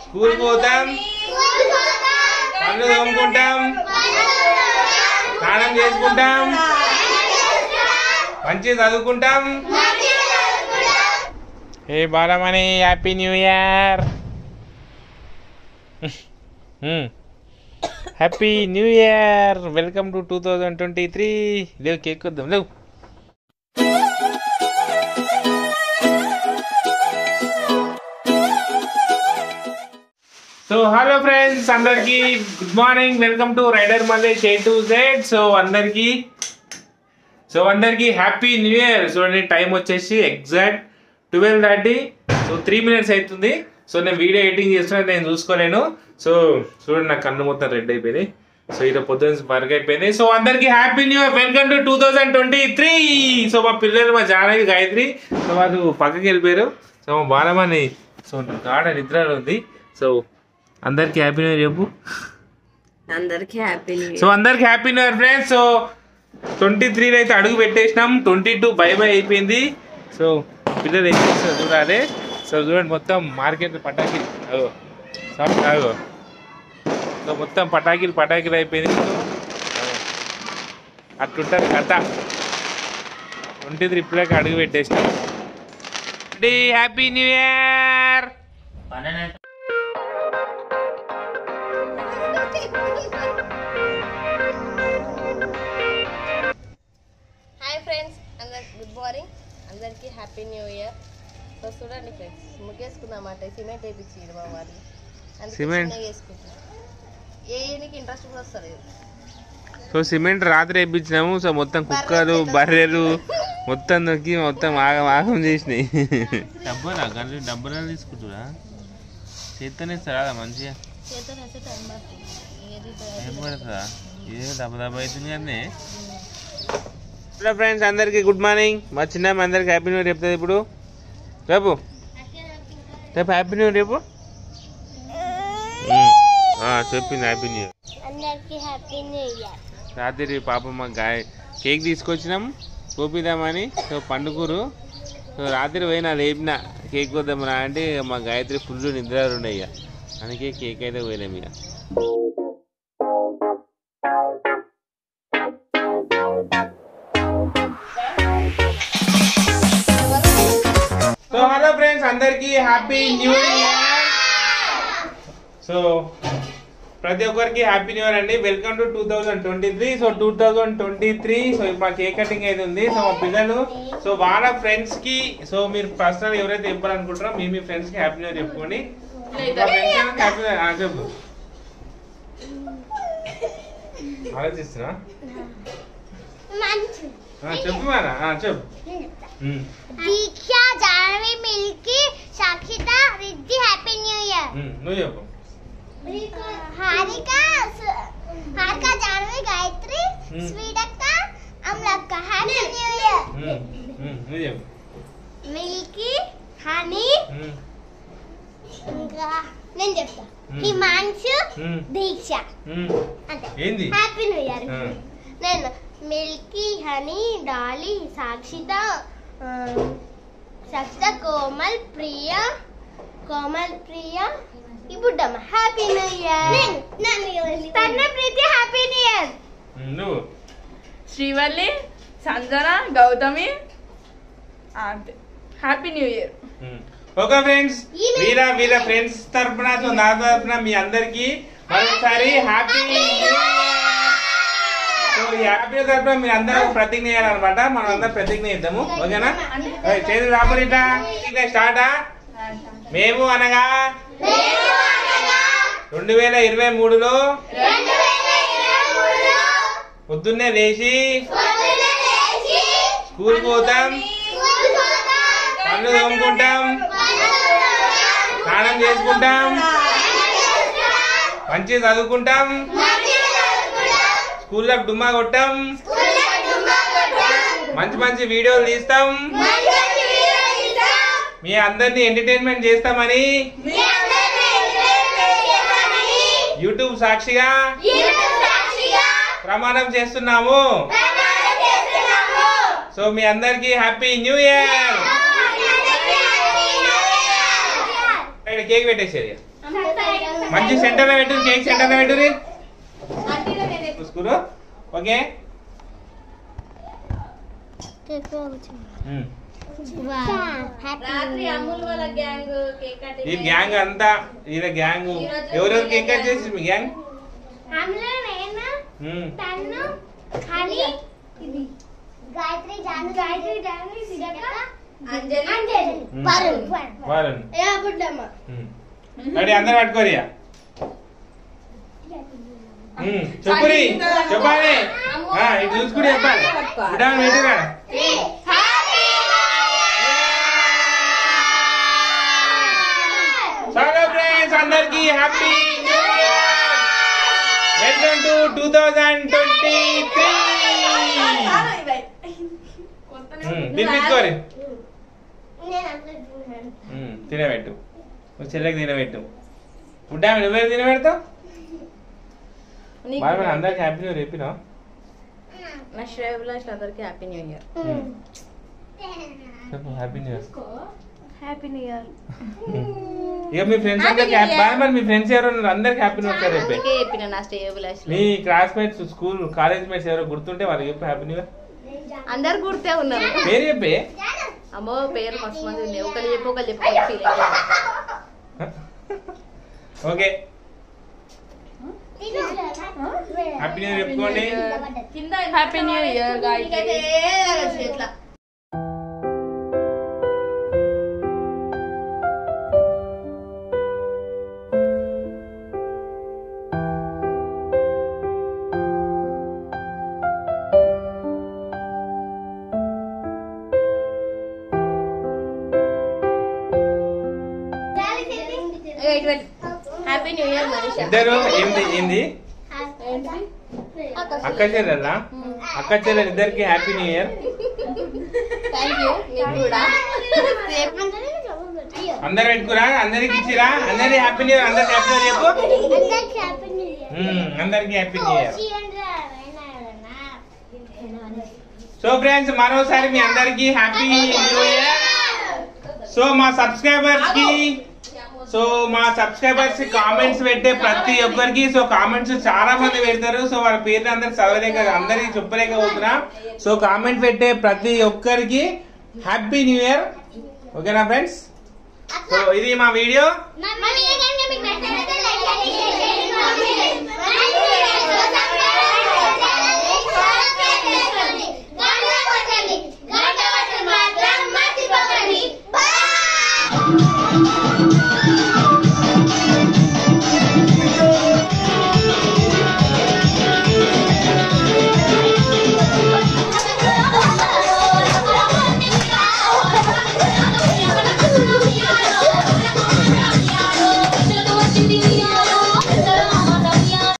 School పోతాం పనులు తోముకుంటాం స్నానం చేసుకుంటాం మంచిగా చదువుకుంటాం ఏ Balamani happy new year happy new year welcome to two thousand twenty three లేవు కేక్ వద్దాం లేవు సో హలో ఫ్రెండ్స్ అందరికి good morning welcome to rider Mallesh A to Z so అందరికి సో అందరికి హ్యాపీ న్యూ ఇయర్ చూడండి టైం వచ్చేసి exact twelve thirty so three minutes అవుతుంది so నేను వీడియో ఎడిటింగ్ చేస్తున్నా నేను చూసుకోలేను సో చూడండి నా కన్ను మొత్తం రెడ్ అయిపోయింది సో ఇక పొద్దున్న వర్క్ అయిపోయింది సో అందరికి happy new year welcome to two thousand twenty three so మా పిల్లలు మా జానవి గాయత్రి సో వాళ్ళు పక్కకి వెళ్ళిపోయారు సో మా బాలమని సో గాఢ నిద్రలో ఉంది సో అందరికి హ్యాపీ న్యూ ఇయర్ చెప్పు అందరికి హ్యాపీ న్యూ సో అందరికి happy new year friends so twenty త్రీలో అయితే అడుగు పెట్టేసినాం ట్వంటీ టూ బై బై అయిపోయింది సో పిల్లలు ఏం చేస్తారు చూడాలి సో చూడండి మొత్తం మార్కెట్ పటాకీలు అగో సాఫ్ట్ అగో సో మొత్తం పటాకీలు పటాకీలు అయిపోయింది సో, అగో. అట్లుంటుంది కథ ట్వంటీ త్రీ ఇప్పుడే అడుగు పెట్టేసినాం happy new year hi friends అందరికి గుడ్ మార్నింగ్ అందరికీ హ్యాపీ న్యూ ఇయర్ సో చూడండి ఫ్రెండ్స్ ముగ్గేసుకుందామాట సిమెంట్ వేయించి మా వాళ్ళు అందుకే సిమెంట్? చిన్నగా వేసుకుంటున్నాం ఏ ఏనికి ఇంట్రెస్ట్ కూడా వస్తలేదు సో సిమెంట్ రాత్రి వేయించినాము సో మొత్తం కుక్కలు బర్రెలు మొత్తం నొక్కి మొత్తం ఆగం ఆగం చేసినాయి డబ్బులా గంటలు డబ్బులు తీసుకుంటురా చేత్తనే ఇస్తారా మంచిగా చేత అయితే టైం పడుతుంది ఏది ఏం పడుతుందా ఏ దెబ్బ దెబ్బ అవుతుంది కానీ హలో ఫ్రెండ్స్ అందరికి గుడ్ మార్నింగ్ మా చిన్న అందరికి హ్యాపీ న్యూ ఇయర్ చెప్తుంది ఇప్పుడు రేపు రేపు హ్యాపీ న్యూ ఇయర్ రేపు ఉమ్, ఆ, చెప్పింది హ్యాపీ న్యూ ఇయర్ అందరికీ హ్యాపీ న్యూ ఇయర్ రాత్రి పాప మా గాయ కేక్ తీసుకొచ్చినాం చూపిద్దామని సో పండుగరు సో రాత్రి పోయినా లేపిన కేక్ వద్దామరా అంటే మా గాయత్రి ఫుల్ నిద్ర ఉండే ఇక అందుకే కేక్ అయితే పోయినాం ఇక సో హలో ఫ్రెండ్స్ అందరికి హ్యాపీ న్యూ ఇయర్ సో ప్రతి ఒక్కరికి హ్యాపీ న్యూ ఇయర్ అండి welcome to two thousand twenty three so two thousand twenty three so ఇప్పుడు మా కేక్ కటింగ్ అయితే ఉంది సో మా పిల్లలు సో వాళ్ళ ఫ్రెండ్స్ కి సో మీరు పర్సనల్ ఎవరైతే చెప్పాలనుకుంటారో మీ మీ ఫ్రెండ్స్ కి హ్యాపీ న్యూ ఇయర్ చెప్పుకోండి మా friends అందరికి happy New Year. ఆ, చెప్పు ఆలోచిస్తున్నా ఆ, చెప్పు మారా ఆ, చెప్పు ఉమ్, Deeksha Jahnavi Milky Sakshitha Riddhi happy new year ఉమ్, నువ్వు చెప్పు హారిక సు- హారిక జాహ్నవి గాయత్రి Hmm. స్వీటక్క అమలక్క హ్యాపీ న్యూ ఇయర్ ఉమ్, ఉమ్, నువ్వు చెప్పు మిల్కీ హనీ ఉమ్, ఇంకా నేను చెప్తా Hmm. హిమాంశు ఉమ్, దీక్ష ఉమ్. అంతే ఏంది హ్యాపీ న్యూ ఇయర్ ఆ. నేను మిల్కీ హనీ డాలీ సాక్షిత ఆ, సాక్షిత కోమల్ ప్రియ కోమల్ ప్రియ ఈ బుడ్డమ్మ హ్యాపీ న్యూ ఇయర్ తన్న ప్రీతి హ్యాపీ న్యూ ఇయర్ ఉమ్, నువ్వు శ్రీవల్లి సంజన గౌతమి ఆ, అంతే happy new year okay friends వీళ్ళ వీళ్ళ ఫ్రెండ్స్ తరపున సో నా తరపున మీ అందరికి మరొకసారి హ్యాపీ సో ఈ హ్యాపీ తరపున మీరు అందరూ ప్రతిజ్ఞ చేయాలన్నమాట మనం అందరం ప్రతిజ్ఞ చేద్దాము ఓకేనా ఓయ్, చేతులు రాబోరిట స్టార్టా మేము అనగా రెండు వేల ఇరవై మూడులో పొద్దున్నే లేచి స్కూల్ పోతాం పనులు తోముకుంటాం స్నానం చేసుకుంటాం మంచిగా చదువుకుంటాం స్కూల్లో డుమ్మా కొట్టాం మంచి మంచి వీడియోలు తీస్తాం మీ అందరినీ ఎంటర్టైన్మెంట్ చేస్తామని యూట్యూబ్ సాక్షిగా ప్రమాణం చేస్తున్నాము సో మీ అందరికి హ్యాపీ న్యూ ఇయర్ కేక్ పెట్టేసేది మంచి సెంటర్ లో పెట్టు కేక్ సెంటర్ లో పెట్టు చూసుకురు ఓకే ఉమ్. రాత్రి అమ్ముల్ వాళ్ళ గ్యాంగ్ కేక్ ఈ గ్యాంగ్ అంతా ఈయన గ్యాంగ్ ఎవరెవరు కేక్ కట్ చేసి మీ గ్యాంగ్ అందులో నేను ఉమ్. తన్ను హనీ ఇది గాయత్రి జాను గాయత్రి జాను సిడక అంజలి అంజలి ఉమ్. వరుణ్ వరుణ్ ఏ బుడ్డమ్మ ఉమ్. రెడీ అందరు పట్టుకోరియా ఉమ్, చెప్పురి చెప్పాలి ఆ, ఇది చూసుకుని చెప్పాలి విటామిన్ పెట్టిరా చాలా ఫ్రెండ్స్ అందరికి happy new year welcome to two thousand twenty three తినిపించుకోరి నేను అనుకుంటున్నాను ఉమ్, తినబెట్టు నువ్వు చెల్లెకి తినబెట్టు ఫుడ్ ఆమె నువ్వే తినబెడతావు బాగా మన అందరికి హ్యాపీ న్యూ ఇయర్ చెప్పినా నా శ్రేయభిలాష్ అందరికి హ్యాపీ న్యూ ఇయర్ చెప్పు happy new year happy new year ఇక మీ ఫ్రెండ్స్ అందరికి Happy New Year. బాగా మరి మీ ఫ్రెండ్స్ ఎవరు ఉన్నారు అందరికి హ్యాపీ న్యూ ఇయర్ చెప్పే అందుకే చెప్పిన నా శ్రేయభిలాష్ మీ క్లాస్మేట్స్ స్కూల్ కాలేజ్ మేట్స్ ఎవరో గుర్తుంటే వాళ్ళకి చెప్పు హ్యాపీ న్యూ ఇయర్ అందరు గుర్తే ఉన్నారు పేరు చెప్పే అమ్మో పేరు మస్తు మంది ఉన్నాయి ఒకరు చెప్పు ఒకరు చెప్పు feel okay happy new year చెప్పుకోండి కింద Happy New Year, guys. నీకైతే ఇట్లా హ్యాపీ న్యూ ఇయర్ మనీషా ఇద్దరు ఏంది ఏంది అక్క చెల్లెలా అక్క చెల్లెలు ఇద్దరికి happy new year thank you మీకు కూడా అందరు పెట్టుకురా అందరికి ఇచ్చిరా అందరి హ్యాపీ న్యూ ఇయర్ అందరికి హ్యాపీ న్యూ ఇయర్ చెప్పు అందరికి హ్యాపీ న్యూ ఇయర్ మ్మ్, అందరికి హ్యాపీ న్యూ ఇయర్ కోసి అంటే సో ఫ్రెండ్స్ మరోసారి మీ అందరికి హ్యాపీ న్యూ ఇయర్ సో మా సబ్స్క్రైబర్స్ కి సో మా సబ్స్క్రైబర్స్ కామెంట్స్ పెట్టే ప్రతి ఒక్కరికి సో కామెంట్స్ చాలా మంది పెడతారు సో వాళ్ళ పేర్లు అందరు చదవలేక అందరికి చెప్పలేకపోతున్నా సో కామెంట్ పెట్టే ప్రతి ఒక్కరికి హ్యాపీ న్యూ ఇయర్ ఓకేనా ఫ్రెండ్స్ సో ఇది మా వీడియో మమ్మీ